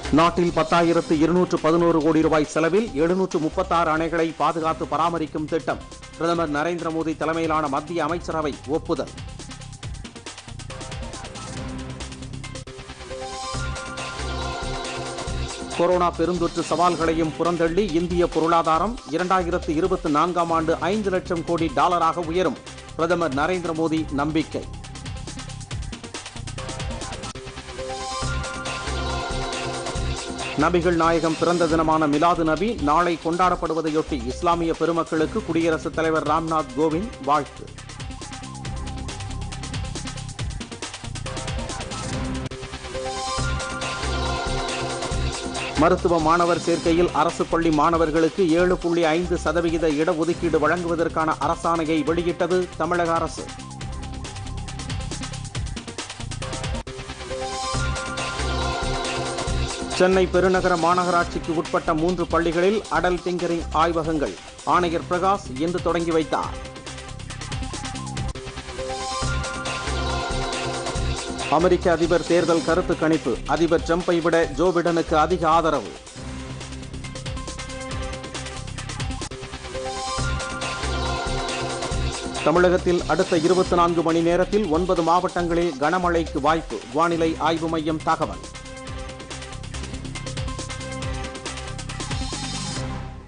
நாட்டில் பத்தாயிரத்து இருநூற்று பதினோரு கோடி ரூபாய் செலவில் எழுநூற்று முப்பத்தாறு அணைகளை பாதுகாத்து பராமரிக்கும் திட்டம் பிரதமர் நரேந்திர மோடி தலைமையிலான மத்திய அமைச்சரவை ஒப்புதல் கொரோனா பெருந்தொற்று சவால்களையும் புறந்தள்ளி இந்திய பொருளாதாரம் இரண்டாயிரத்து இருபத்தி நான்காம் ஆண்டு ஐந்து லட்சம் கோடி டாலராக உயரும் பிரதமர் நரேந்திர மோடி நம்பிக்கை நபிகள் நாயகம் பிறந்த தினமான மிலாது நபி நாளை கொண்டாடப்படுவதையொட்டி இஸ்லாமிய பெருமக்களுக்கு குடியரசுத் தலைவர் ராம்நாத் கோவிந்த் வாழ்த்து மருத்துவ மாணவர் சேர்க்கையில் அரசு பள்ளி மாணவர்களுக்கு ஏழு புள்ளி ஐந்து சதவிகித இடஒதுக்கீடு வழங்குவதற்கான அரசாணையை வெளியிட்டது தமிழக அரசு சென்னை பெருநகர மாநகராட்சிக்கு உட்பட்ட மூன்று பள்ளிகளில் அடல் டிங்கரிங் ஆய்வகங்கள் ஆணையர் பிரகாஷ் இன்று தொடங்கி வைத்தார் அமெரிக்க அதிபர் தேர்தல் கருத்து கணிப்பு அதிபர் ட்ரம்பை விட ஜோ பிடனுக்கு அதிக ஆதரவு தமிழகத்தில் அடுத்த இருபத்தி நான்கு மணி நேரத்தில் ஒன்பது மாவட்டங்களில் கனமழைக்கு வாய்ப்பு வானிலை ஆய்வு மையம் தகவல்